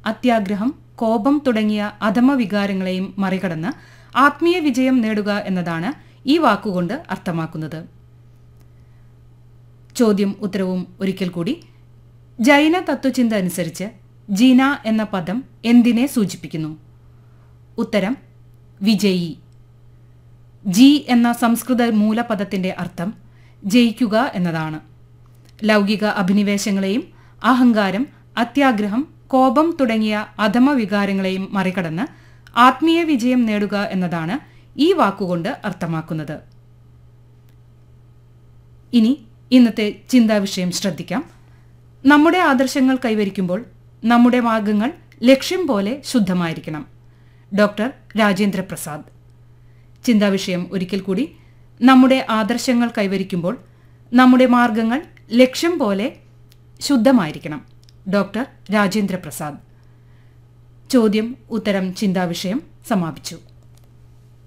അത്യാഗ്രഹം കോപം തുടങ്ങിയ അധമ വികാരങ്ങളെയും മറികടന്ന് ആത്മീയ വിജയം നേടുക എന്നതാണ് ഈ വാക്കുകൊണ്ട് അർത്ഥമാക്കുന്നത് ചോദ്യം ഉത്തരവും ഒരിക്കൽ കൂടി ജൈന തത്വചിന്ത അനുസരിച്ച് ജീന എന്ന പദം എന്തിനെ സൂചിപ്പിക്കുന്നു ഉത്തരം വിജയി ജി എന്ന സംസ്കൃത മൂലപദത്തിന്റെ അർത്ഥം ജയിക്കുക എന്നതാണ് ലൗകിക അഭിനിവേശങ്ങളെയും അഹങ്കാരം അത്യാഗ്രഹം കോപം തുടങ്ങിയ അധമ വികാരങ്ങളെയും മറികടന്ന് ആത്മീയ വിജയം നേടുക എന്നതാണ് ഈ വാക്കുകൊണ്ട് അർത്ഥമാക്കുന്നത് ഇനി ഇന്നത്തെ ചിന്താവിഷയം ശ്രദ്ധിക്കാം നമ്മുടെ ആദർശങ്ങൾ കൈവരിക്കുമ്പോൾ നമ്മുടെ മാർഗങ്ങൾ ലക്ഷ്യം പോലെ ശുദ്ധമായിരിക്കണം ഡോക്ടർ രാജേന്ദ്ര പ്രസാദ് ചിന്താവിഷയം ഒരിക്കൽ കൂടി നമ്മുടെ ആദർശങ്ങൾ കൈവരിക്കുമ്പോൾ നമ്മുടെ മാർഗങ്ങൾ ലക്ഷ്യം പോലെ ശുദ്ധമായിരിക്കണം ഡോക്ടർ രാജേന്ദ്ര പ്രസാദ് ചോദ്യം ഉത്തരം ചിന്താവിഷയം സമാപിച്ചു